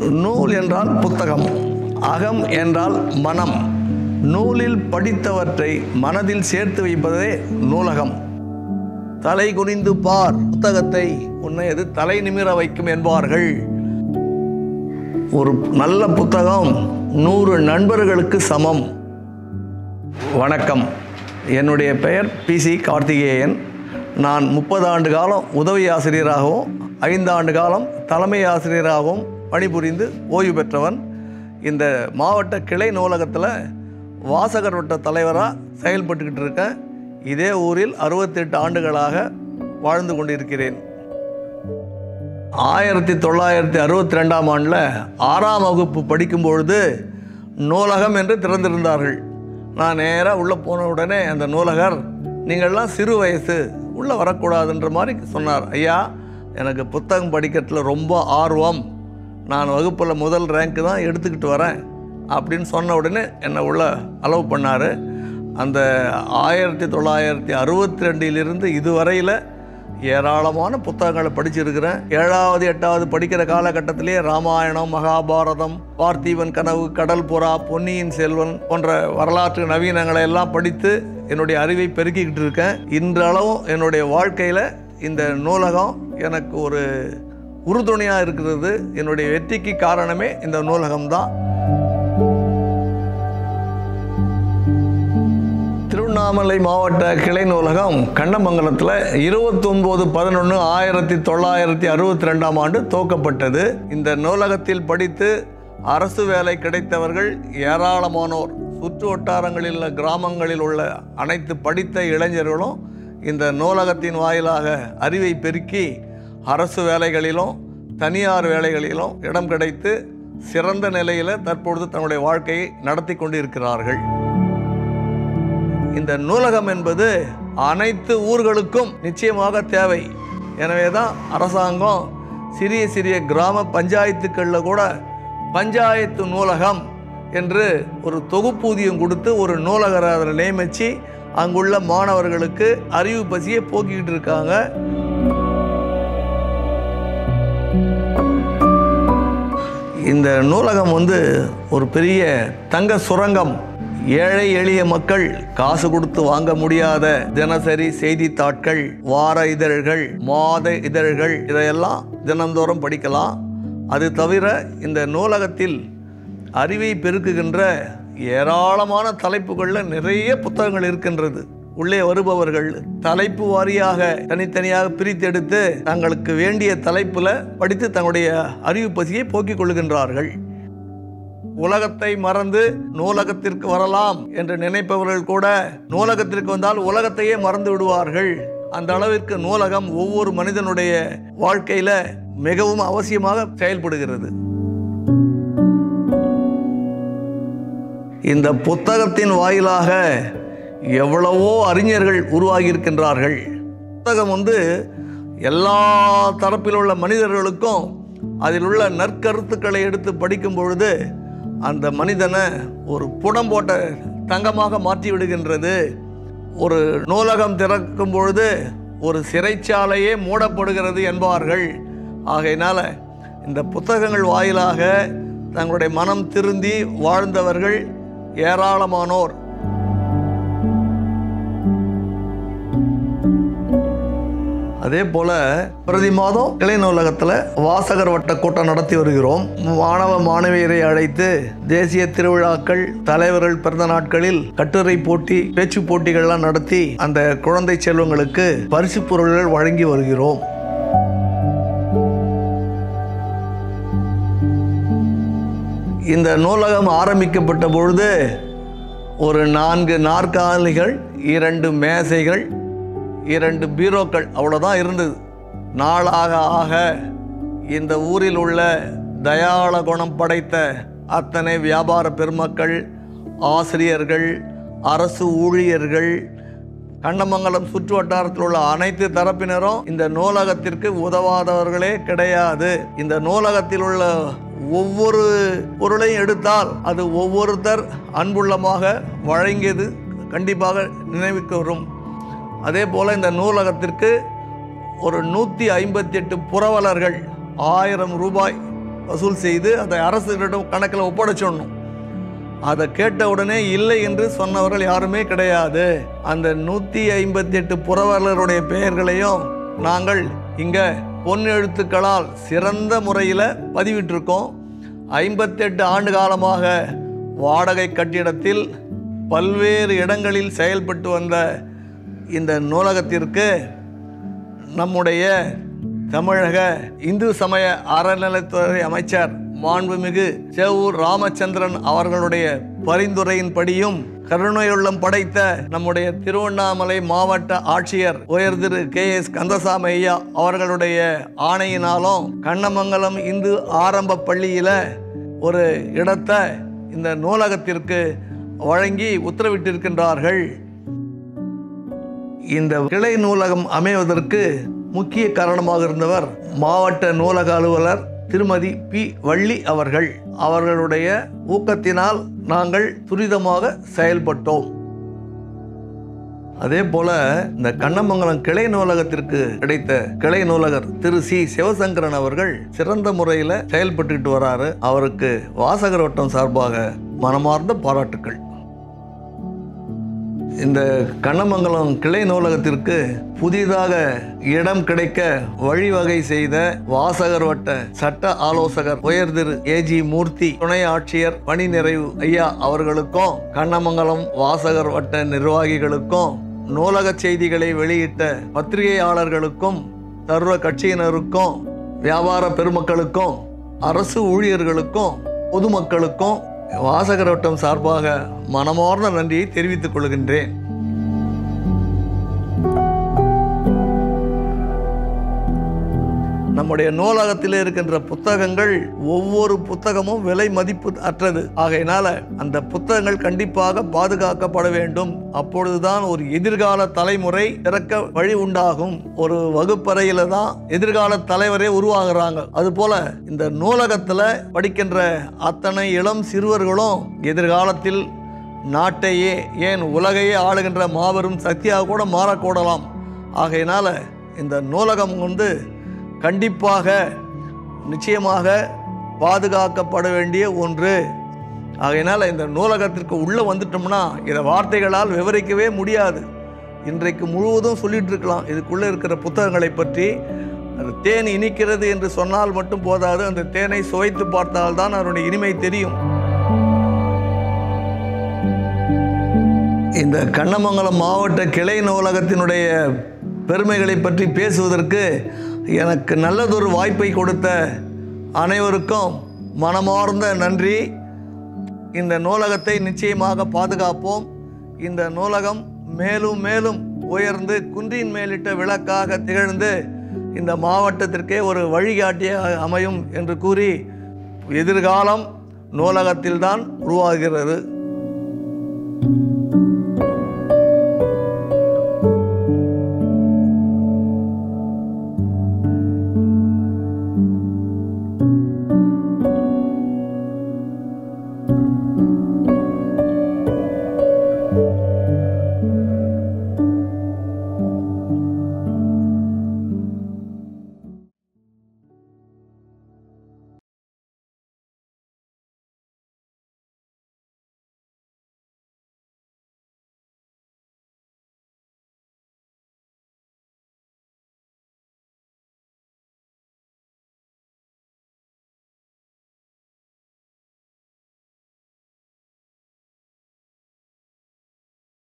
நூல் என்றால் புத்தகம் அகம் என்றால் மனம் நூலில் படித்தவற்றை மனதில் சேர்த்து வைப்பதே நூலகம் தலை குனிந்து பார் புத்தகத்தை உன்னை அது தலை நிமிர வைக்கும் என்பார்கள் ஒரு நல்ல புத்தகம் நூறு நண்பர்களுக்கு சமம் வணக்கம் என்னுடைய பெயர் பிசி கார்த்திகேயன் நான் முப்பது ஆண்டு காலம் உதவி ஆசிரியராகவும் ஐந்து ஆண்டு காலம் தலைமை ஆசிரியராகவும் பணிபுரிந்து ஓய்வு பெற்றவன் இந்த மாவட்ட கிளை நூலகத்தில் வாசகர் வட்ட தலைவராக செயல்பட்டுக்கிட்டு இருக்கேன் இதே ஊரில் அறுபத்தெட்டு ஆண்டுகளாக வாழ்ந்து கொண்டிருக்கிறேன் ஆயிரத்தி தொள்ளாயிரத்தி அறுபத்தி ரெண்டாம் ஆண்டில் ஆறாம் வகுப்பு படிக்கும் பொழுது நூலகம் என்று திறந்திருந்தார்கள் நான் நேராக உள்ளே போன உடனே அந்த நூலகர் நீங்கள்லாம் சிறு வயசு உள்ளே வரக்கூடாதுன்ற மாதிரி சொன்னார் ஐயா எனக்கு புத்தகம் படிக்கிறதுல ரொம்ப ஆர்வம் நான் வகுப்பில் முதல் ரேங்க் தான் எடுத்துக்கிட்டு வரேன் அப்படின்னு சொன்ன உடனே என்னை உள்ள அலோவ் பண்ணார் அந்த ஆயிரத்தி தொள்ளாயிரத்தி அறுபத்தி ரெண்டிலிருந்து இதுவரையில் ஏராளமான புத்தகங்களை படிச்சிருக்கிறேன் ஏழாவது எட்டாவது படிக்கிற காலகட்டத்திலேயே ராமாயணம் மகாபாரதம் பார்த்திபன் கனவு கடல் புறா பொன்னியின் செல்வன் போன்ற வரலாற்று நவீனங்களை எல்லாம் படித்து என்னுடைய அறிவை பெருக்கிக்கிட்டு இருக்கேன் இன்றளவும் என்னுடைய வாழ்க்கையில் இந்த நூலகம் எனக்கு ஒரு உறுதுணையாக இருக்கிறது என்னுடைய வெற்றிக்கு காரணமே இந்த நூலகம்தான் திருவண்ணாமலை மாவட்ட கிளை நூலகம் கண்ணமங்கலத்தில் இருபத்தொம்போது பதினொன்று ஆயிரத்தி தொள்ளாயிரத்தி அறுபத்தி ரெண்டாம் ஆண்டு துவக்கப்பட்டது இந்த நூலகத்தில் படித்து அரசு வேலை கிடைத்தவர்கள் ஏராளமானோர் சுற்று வட்டாரங்களில் உள்ள கிராமங்களில் உள்ள அனைத்து படித்த இளைஞர்களும் இந்த நூலகத்தின் வாயிலாக அறிவை பெருக்கி அரசு வேலைகளிலும் தனியார் வேலைகளிலும் இடம் கிடைத்து சிறந்த நிலையில் தற்பொழுது தன்னுடைய வாழ்க்கையை நடத்தி கொண்டிருக்கிறார்கள் இந்த நூலகம் என்பது அனைத்து ஊர்களுக்கும் நிச்சயமாக தேவை எனவே தான் அரசாங்கம் சிறிய சிறிய கிராம பஞ்சாயத்துக்களில் கூட பஞ்சாயத்து நூலகம் என்று ஒரு தொகுப்பூதியம் கொடுத்து ஒரு நூலகரை அதில் நியமித்து அங்குள்ள மாணவர்களுக்கு அறிவு பசியை போக்கிக்கிட்டு இருக்காங்க இந்த நூலகம் வந்து ஒரு பெரிய தங்க சுரங்கம் ஏழை எளிய மக்கள் காசு கொடுத்து வாங்க முடியாத தினசரி செய்தித்தாட்கள் வார இதழ்கள் மாத இதழ்கள் இதையெல்லாம் தினந்தோறும் படிக்கலாம் அது தவிர இந்த நூலகத்தில் அறிவை பெருக்குகின்ற ஏராளமான தலைப்புகளில் நிறைய புத்தகங்கள் இருக்கின்றது உள்ளே வருபவர்கள் தலைப்பு வாரியாக தனித்தனியாக பிரித்தெடுத்து தங்களுக்கு வேண்டிய தலைப்பில் படித்து தங்களுடைய அறிவு பசியை போக்கிக் கொள்கின்றார்கள் உலகத்தை மறந்து நூலகத்திற்கு வரலாம் என்று நினைப்பவர்கள் கூட நூலகத்திற்கு வந்தால் உலகத்தையே மறந்து விடுவார்கள் அந்த அளவிற்கு நூலகம் ஒவ்வொரு மனிதனுடைய வாழ்க்கையில மிகவும் அவசியமாக செயல்படுகிறது இந்த புத்தகத்தின் வாயிலாக எவ்வளவோ அறிஞர்கள் உருவாகி இருக்கின்றார்கள் புத்தகம் வந்து எல்லா தரப்பில் உள்ள மனிதர்களுக்கும் அதில் உள்ள நற்கருத்துக்களை எடுத்து படிக்கும் பொழுது அந்த மனிதனை ஒரு புடம் போட்ட தங்கமாக மாற்றி விடுகின்றது ஒரு நூலகம் திறக்கும் பொழுது ஒரு சிறைச்சாலையே மூடப்படுகிறது என்பார்கள் ஆகையினால இந்த புத்தகங்கள் வாயிலாக தங்களுடைய மனம் திருந்தி வாழ்ந்தவர்கள் ஏராளமானோர் அதே போல பிரதி மாதம் கிளை நூலகத்தில் வாசகர் வட்ட கூட்டம் நடத்தி வருகிறோம் மாணவ மாணவியரை அழைத்து தேசிய திருவிழாக்கள் தலைவர்கள் பிறந்த நாட்களில் கட்டுரை போட்டி பேச்சு போட்டிகள்லாம் நடத்தி அந்த குழந்தை செல்வங்களுக்கு பரிசு பொருள்கள் வழங்கி வருகிறோம் இந்த நூலகம் ஆரம்பிக்கப்பட்ட பொழுது ஒரு நான்கு நாற்காலிகள் இரண்டு மேசைகள் இரண்டு பீரோக்கள் அவ்வளோதான் இருந்தது நாளாக ஆக இந்த ஊரில் உள்ள தயாள குணம் படைத்த அத்தனை வியாபார பெருமக்கள் ஆசிரியர்கள் அரசு ஊழியர்கள் கண்ணமங்கலம் சுற்று வட்டாரத்தில் உள்ள அனைத்து தரப்பினரும் இந்த நூலகத்திற்கு உதவாதவர்களே கிடையாது இந்த நூலகத்தில் உள்ள ஒவ்வொரு பொருளையும் எடுத்தால் அது ஒவ்வொருத்தர் அன்புள்ளமாக வழங்கியது கண்டிப்பாக நினைவுக்கு வரும் அதே போல் இந்த நூலகத்திற்கு ஒரு நூற்றி ஐம்பத்தி எட்டு புரவலர்கள் ஆயிரம் ரூபாய் வசூல் செய்து அதை அரசுகளிடம் கணக்கில் ஒப்படைச்சிடணும் அதை கேட்ட உடனே இல்லை என்று சொன்னவர்கள் யாருமே கிடையாது அந்த நூற்றி ஐம்பத்தி எட்டு புறவலருடைய பெயர்களையும் நாங்கள் இங்கே பொன் எழுத்துக்களால் சிறந்த முறையில் பதிவிட்டிருக்கோம் ஐம்பத்தெட்டு ஆண்டு காலமாக வாடகை கட்டிடத்தில் பல்வேறு இடங்களில் செயல்பட்டு வந்த இந்த நூலகத்திற்கு நம்முடைய தமிழக இந்து சமய அறநிலைத்துறை அமைச்சர் மாண்புமிகு சேவூர் ராமச்சந்திரன் அவர்களுடைய பரிந்துரையின்படியும் கருணையுள்ளம் படைத்த நம்முடைய திருவண்ணாமலை மாவட்ட ஆட்சியர் உயர் திரு கே எஸ் கந்தசாமி ஐயா அவர்களுடைய ஆணையினாலும் கண்ணமங்கலம் இந்து ஆரம்ப பள்ளியில் ஒரு இடத்தை இந்த நூலகத்திற்கு வழங்கி உத்தரவிட்டிருக்கின்றார்கள் இந்த கிளை நூலகம் அமைவதற்கு முக்கிய காரணமாக இருந்தவர் மாவட்ட நூலக அலுவலர் திருமதி பி வள்ளி அவர்கள் அவர்களுடைய ஊக்கத்தினால் நாங்கள் துரிதமாக செயல்பட்டோம் அதே போல இந்த கண்ணமங்கலம் கிளை நூலகத்திற்கு கிடைத்த கிளை நூலகர் திரு சி சிவசங்கரன் அவர்கள் சிறந்த முறையில் செயல்பட்டுக்கிட்டு வராரு அவருக்கு வாசகர் வட்டம் சார்பாக மனமார்ந்த பாராட்டுக்கள் இந்த கண்ணமங்கலம் கிளை நூலகத்திற்கு புதிதாக இடம் கிடைக்க வழிவகை செய்த வாசகர் வட்ட சட்ட ஆலோசகர் உயர் திரு ஏஜி மூர்த்தி துணை ஆட்சியர் பணி நிறைவு ஐயா அவர்களுக்கும் கண்ணமங்கலம் வாசகர் வட்ட நிர்வாகிகளுக்கும் நூலக செய்திகளை வெளியிட்ட பத்திரிகையாளர்களுக்கும் சர்வ கட்சியினருக்கும் வியாபார பெருமக்களுக்கும் அரசு ஊழியர்களுக்கும் பொதுமக்களுக்கும் வாசகர் வட்டம் சார்பாக மனமார்ந்த நன்றியை தெரிவித்துக் கொள்கின்றேன் நம்முடைய நூலகத்தில் இருக்கின்ற புத்தகங்கள் ஒவ்வொரு புத்தகமும் விலை மதிப்பு அற்றது ஆகையினால அந்த புத்தகங்கள் கண்டிப்பாக பாதுகாக்கப்பட வேண்டும் அப்பொழுதுதான் ஒரு எதிர்கால தலைமுறை திறக்க வழி உண்டாகும் ஒரு வகுப்பறையில தான் எதிர்கால தலைவரே உருவாகிறாங்க அதுபோல இந்த நூலகத்துல படிக்கின்ற அத்தனை இளம் சிறுவர்களும் எதிர்காலத்தில் நாட்டையே ஏன் உலகையே ஆளுகின்ற மாபெரும் சக்தியாக கூட மாறக்கூடலாம் ஆகையினால இந்த நூலகம் வந்து கண்டிப்பாக நிச்சயமாக பாதுகாக்கப்பட வேண்டிய ஒன்று ஆகையினால் இந்த நூலகத்திற்கு உள்ளே வந்துட்டோம்னா இதை வார்த்தைகளால் விவரிக்கவே முடியாது இன்றைக்கு முழுவதும் சொல்லிட்டு இருக்கலாம் இதுக்குள்ளே இருக்கிற புத்தகங்களை பற்றி அது தேன் இனிக்கிறது என்று சொன்னால் மட்டும் போதாது அந்த தேனை சுவைத்து பார்த்தால்தான் அதனுடைய இனிமை தெரியும் இந்த கண்ணமங்கலம் மாவட்ட கிளை நூலகத்தினுடைய பெருமைகளை பற்றி பேசுவதற்கு எனக்கு நல்லதொரு வாய்ப்பை கொடுத்த அனைவருக்கும் மனமார்ந்த நன்றி இந்த நூலகத்தை நிச்சயமாக பாதுகாப்போம் இந்த நூலகம் மேலும் மேலும் உயர்ந்து குன்றின் மேலிட்ட விளக்காக திகழ்ந்து இந்த மாவட்டத்திற்கே ஒரு வழிகாட்டியாக அமையும் என்று கூறி எதிர்காலம் நூலகத்தில்தான் உருவாகிறது